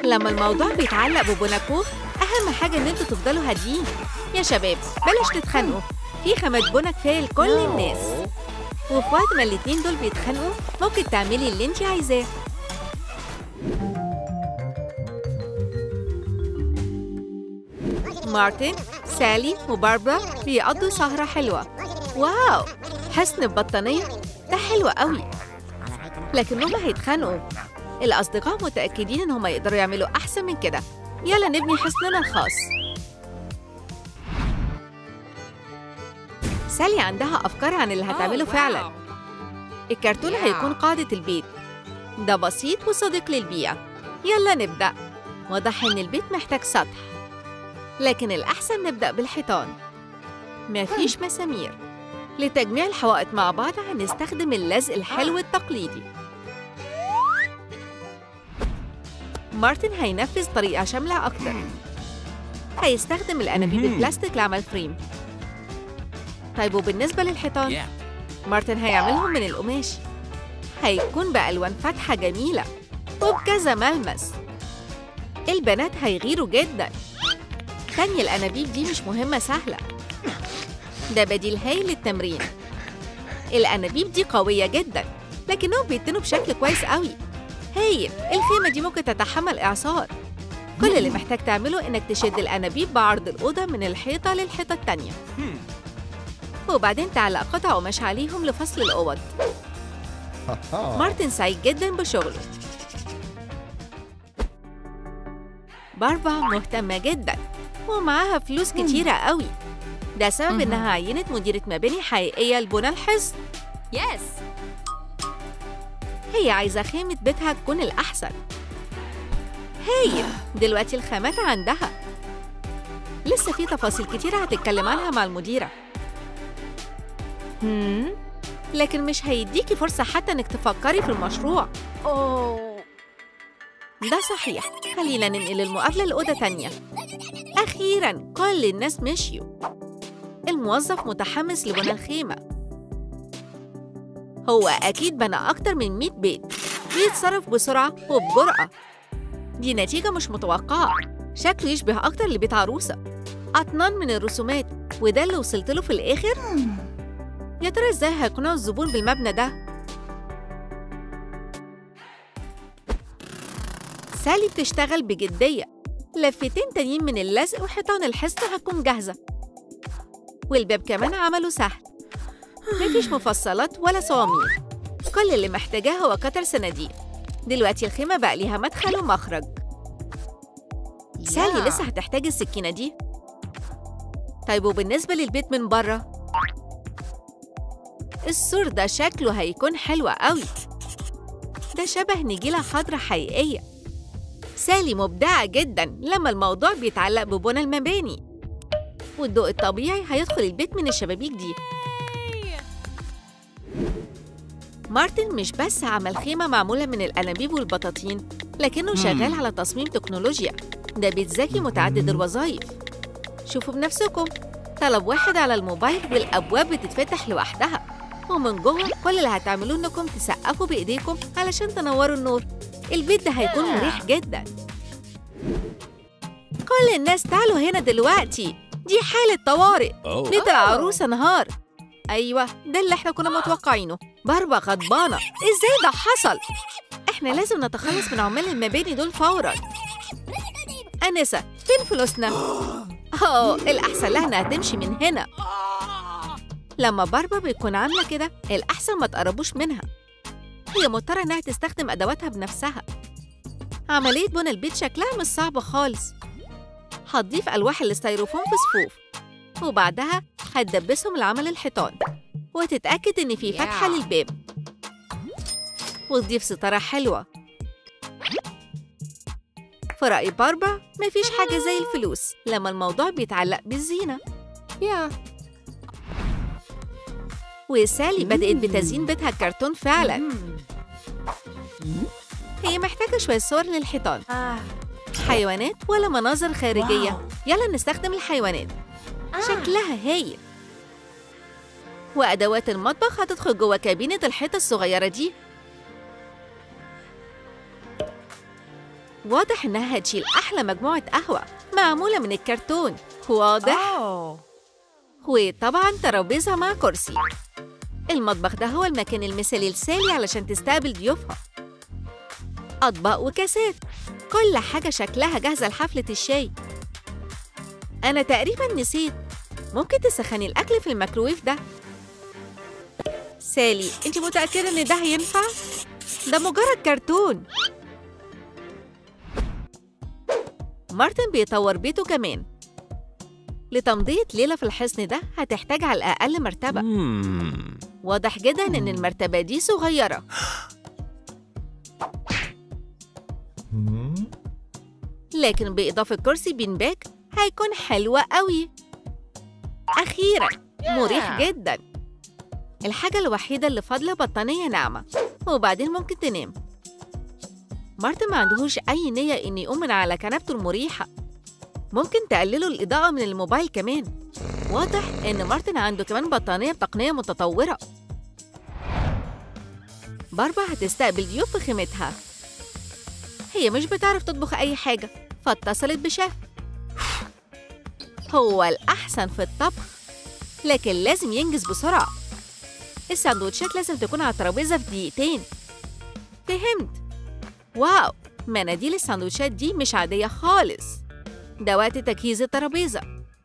لما الموضوع بيتعلق ببوناكو أهم حاجة إن انتوا تفضلوا هاديين يا شباب بلاش تتخانقوا في خامات بونا كفاية لكل الناس وفي وقت ما الاتنين دول بيتخانقوا ممكن تعملي اللي انت عايزاه مارتن سالي وباربرا بيقضوا سهرة حلوة واو حصن ببطانية ده حلو قوي لكنهم هيتخانقوا الأصدقاء متأكدين إنهم يقدروا يعملوا أحسن من كده يلا نبني حصننا الخاص سالي عندها أفكار عن اللي هتعمله فعلا الكرتون هيكون قاعدة البيت ده بسيط وصديق للبيئة يلا نبدأ واضح إن البيت محتاج سطح لكن الأحسن نبدأ بالحيطان مفيش مسامير لتجميع الحوائط مع بعض هنستخدم اللزق الحلو التقليدي مارتن هينفذ طريقة شاملة أكتر هيستخدم الأنابيب البلاستيك لعمل فريم طيب وبالنسبة للحيطان مارتن هيعملهم من القماش هيكون بألوان فاتحة جميلة وبكذا ملمس البنات هيغيروا جدا تاني الأنابيب دي مش مهمة سهلة ده بديل هايل للتمرين الأنابيب دي قوية جدا لكنهم بيتنوا بشكل كويس قوي هايل الخيمة دي ممكن تتحمل إعصار كل اللي محتاج تعمله إنك تشد الأنابيب بعرض الأوضة من الحيطة للحيطة التانية وبعدين تعلق قطع قماش عليهم لفصل الأوض مارتن سعيد جدا بشغله باربا مهتمة جدا ومعاها فلوس كتيرة قوي ده سبب إنها عينت مديرة مباني حقيقية لبنى الحصن يس هي عايزة خيمة بيتها تكون الأحسن هايل دلوقتي الخامات عندها لسه في تفاصيل كتيرة هتتكلم عنها مع المديرة هم؟ لكن مش هيديكي فرصة حتى إنك تفكري في المشروع اوه ده صحيح خلينا ننقل المقابلة لأوضة تانية أخيراً كل الناس مشيوا الموظف متحمس لبنى الخيمة هو أكيد بنى أكتر من 100 بيت بيتصرف بسرعة وبجرأة دي نتيجة مش متوقعة شكله يشبه أكتر لبيت عروسة أطنان من الرسومات وده اللي وصلت له في الآخر يا ترى إزاي هيقنعوا الزبون بالمبنى ده سالي بتشتغل بجدية لفتين تانيين من اللزق وحيطان الحصن هتكون جاهزة والباب كمان عمله سهل مفيش مفصلات ولا صواميل كل اللي محتاجاه هو قطر صناديق دلوقتي الخيمة بقى ليها مدخل ومخرج سالي لسه هتحتاج السكينة دي طيب وبالنسبة للبيت من بره السور ده شكله هيكون حلو قوي ده شبه نجيلة خضرة حقيقية سالي مبدعة جدا لما الموضوع بيتعلق ببنى المباني والضوء الطبيعي هيدخل البيت من الشبابيك دي مارتن مش بس عمل خيمة معمولة من الأنابيب والبطاطين لكنه شغال على تصميم تكنولوجيا ده بيت ذكي متعدد الوظائف شوفوا بنفسكم طلب واحد على الموبايل والأبواب بتتفتح لوحدها ومن جوه كل اللي هتعملوه إنكم تسقفوا بإيديكم علشان تنوروا النور البيت ده هيكون مريح جدا كل الناس تعالوا هنا دلوقتي دي حالة طوارئ Oh. بيت العروسة انهار أيوة ده اللي احنا كنا متوقعينه باربا غضبانة ازاي ده حصل؟ احنا لازم نتخلص من عمال المباني دول فورا أنسة فين فلوسنا؟ أوه الأحسن لها إنها تمشي من هنا لما باربا بتكون عاملة كده الأحسن ما تقربوش منها هي مضطرة إنها تستخدم أدواتها بنفسها عملية بنى البيت شكلها مش صعبة خالص هتضيف ألواح الاستيروفون في صفوف وبعدها هتدبسهم لعمل الحيطان وتتأكد إن في فتحة Yeah. للباب وتضيف ستارة حلوة في رأي باربا مفيش حاجة زي الفلوس لما الموضوع بيتعلق بالزينة يا وسالي بدأت بتزيين بيتها الكرتون فعلا هي محتاجة شوية صور للحيطان آه. حيوانات ولا مناظر خارجية واو. يلا نستخدم الحيوانات شكلها هايل وأدوات المطبخ هتدخل جوه كابينة الحيطة الصغيرة دي واضح إنها هتشيل أحلى مجموعة قهوة معمولة من الكرتون واضح Oh. وطبعا ترابيزة مع كرسي المطبخ ده هو المكان المثالي لسالي علشان تستقبل ضيوفها أطباق وكاسات كل حاجة شكلها جاهزة لحفلة الشاي أنا تقريبا نسيت ممكن تسخني الأكل في الميكروويف ده سالي أنت متأكدة إن ده هينفع؟ ده مجرد كرتون مارتن بيطور بيته كمان لتمضية ليلة في الحصن ده هتحتاج على الأقل مرتبة Hmm. واضح جدا إن المرتبة دي صغيرة لكن بإضافة كرسي بينباك هيكون حلوة قوي أخيرا مريح جدا الحاجة الوحيدة اللي فاضلة بطانية ناعمة وبعدين ممكن تنام مارتن ما عندهوش أي نية إن يقوم من على كنبته المريحة ممكن تقللوا الإضاءة من الموبايل كمان واضح إن مارتن عنده كمان بطانية بتقنية متطورة باربا هتستقبل ضيوف في خيمتها هي مش بتعرف تطبخ أي حاجة فاتصلت بشيف هو الأحسن في الطبخ لكن لازم ينجز بسرعة الساندوتشات لازم تكون على الترابيزة في دقيقتين فهمت واو مناديل الساندوتشات دي مش عادية خالص ده وقت تجهيز الترابيزة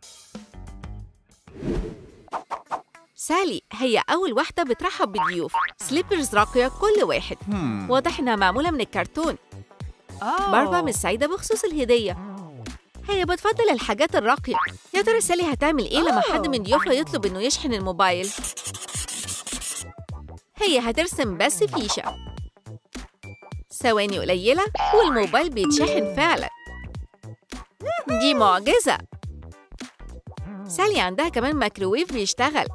سالي هي أول واحدة بترحب بالضيوف سليبرز راقية كل واحد Hmm. واضح إنها معمولة من الكرتون Oh. باربا مش سعيدة بخصوص الهدية هي بتفضل الحاجات الراقية يا ترى سالي هتعمل إيه لما حد من ضيوفها يطلب إنه يشحن الموبايل هي هترسم بس فيشة ثواني قليلة والموبايل بيتشحن فعلا دي معجزة سالي عندها كمان مايكروويف بيشتغل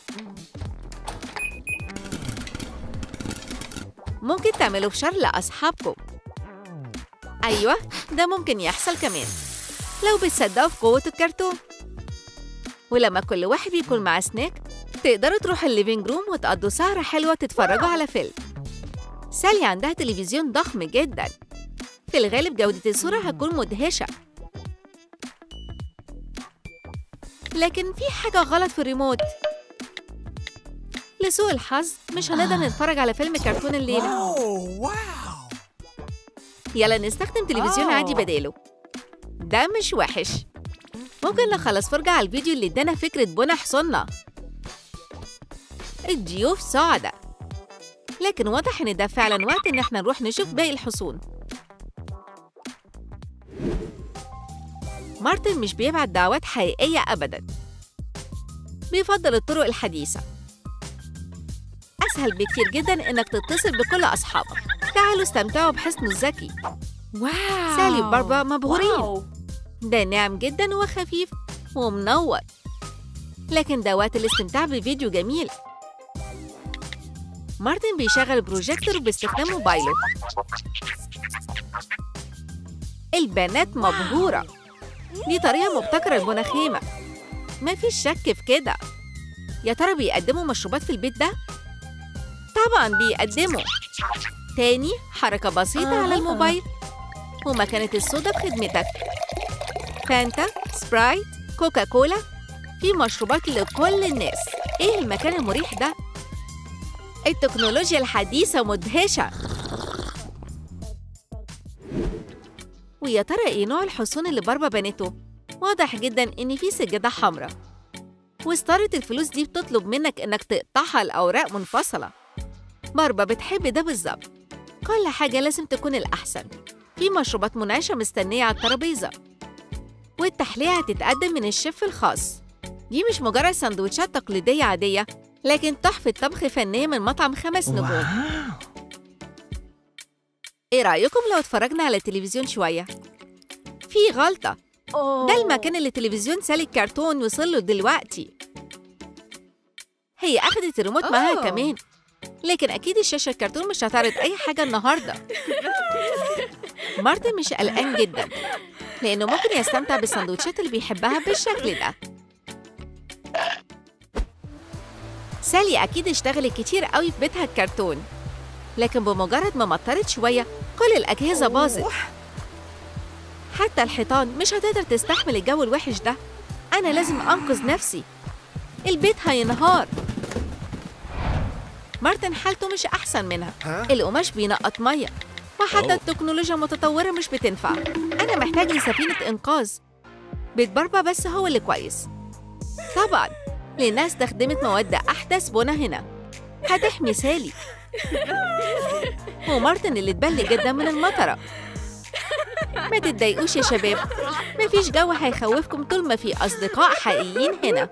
ممكن تعملوا فشار لأصحابكم أيوة ده ممكن يحصل كمان لو بتصدقوا في قوة الكرتون ولما كل واحد بيكون معاه سناك تقدروا تروحوا الليفينج روم وتقضوا سهرة حلوة تتفرجوا على فيلم سالي عندها تلفزيون ضخم جدا في الغالب جودة الصورة هتكون مدهشة لكن في حاجة غلط في الريموت لسوء الحظ مش هنقدر نتفرج على فيلم كرتون الليلة Oh, wow. يلا نستخدم تلفزيون أوه. عادي بداله ده مش وحش ممكن نخلص فرجة على الفيديو اللي ادانا فكرة بنى حصننا الضيوف سعداء لكن واضح ان ده فعلا وقت ان احنا نروح نشوف باقي الحصون مارتن مش بيبعت دعوات حقيقية أبدا بيفضل الطرق الحديثة أسهل بكتير جدا إنك تتصل بكل أصحابك تعالوا استمتعوا بحسنه الذكي Wow. سالي وباربا مبهورين Wow. ده ناعم جدا وخفيف ومنور لكن ده وقت الاستمتاع بفيديو جميل مارتن بيشغل بروجيكتور باستخدام موبايله البنات مبهورة دي طريقة مبتكرة لبنى خيمة مفيش شك في كده يا ترى بيقدموا مشروبات في البيت ده؟ طبعا بيقدموا تاني حركة بسيطة على آه. الموبايل ومكنة الصودا في خدمتك فانتا سبرايت كوكا كولا في مشروبات لكل الناس ايه المكان المريح ده التكنولوجيا الحديثة مدهشة ويا ترى ايه نوع الحصون اللي باربا بنته واضح جدا ان في سجادة حمراء وستارة الفلوس دي بتطلب منك انك تقطعها لأوراق منفصلة باربا بتحب ده بالظبط كل حاجة لازم تكون الأحسن في مشروبات منعشة مستنية على الترابيزة والتحلية هتتقدم من الشيف الخاص دي مش مجرد سندوتشات تقليدية عادية لكن تحفة طبخ فنية من مطعم خمس نجوم Wow. ايه رأيكم لو اتفرجنا على التلفزيون شوية؟ في غلطة Oh. ده المكان اللي تلفزيون سالي الكرتون وصل له دلوقتي هي أخدت الريموت معاها أوه. كمان لكن أكيد الشاشة الكرتون مش هتعرض أي حاجة النهاردة مارتن مش قلقان جدا لأنه ممكن يستمتع بالسندوتشات اللي بيحبها بالشكل ده سالي أكيد اشتغلت كتير قوي في بيتها الكرتون لكن بمجرد ما مطرت شوية كل الأجهزة باظت حتى الحيطان مش هتقدر تستحمل الجو الوحش ده أنا لازم أنقذ نفسي البيت هينهار مارتن حالته مش أحسن منها القماش بينقط مية وحتى أوه. التكنولوجيا المتطورة مش بتنفع أنا محتاج لسفينة إنقاذ بيت باربا بس هو اللي كويس طبعا لأنها استخدمت مواد أحدث بنى هنا هتحمي سالي ومارتن اللي اتبل جدا من المطرة ما تتضايقوش يا شباب مفيش جو هيخوفكم طول ما في أصدقاء حقيقيين هنا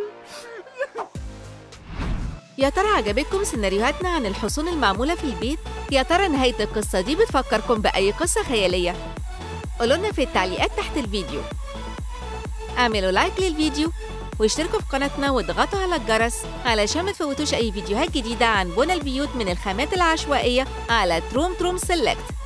يا ترى عجبتكم سيناريوهاتنا عن الحصون المعمولة في البيت؟ يا ترى نهاية القصة دي بتفكركم بأي قصة خيالية؟ قولولنا في التعليقات تحت الفيديو اعملوا لايك للفيديو واشتركوا في قناتنا واضغطوا على الجرس علشان ما تفوتوش أي فيديوهات جديدة عن بنى البيوت من الخامات العشوائية على تروم تروم سيلكت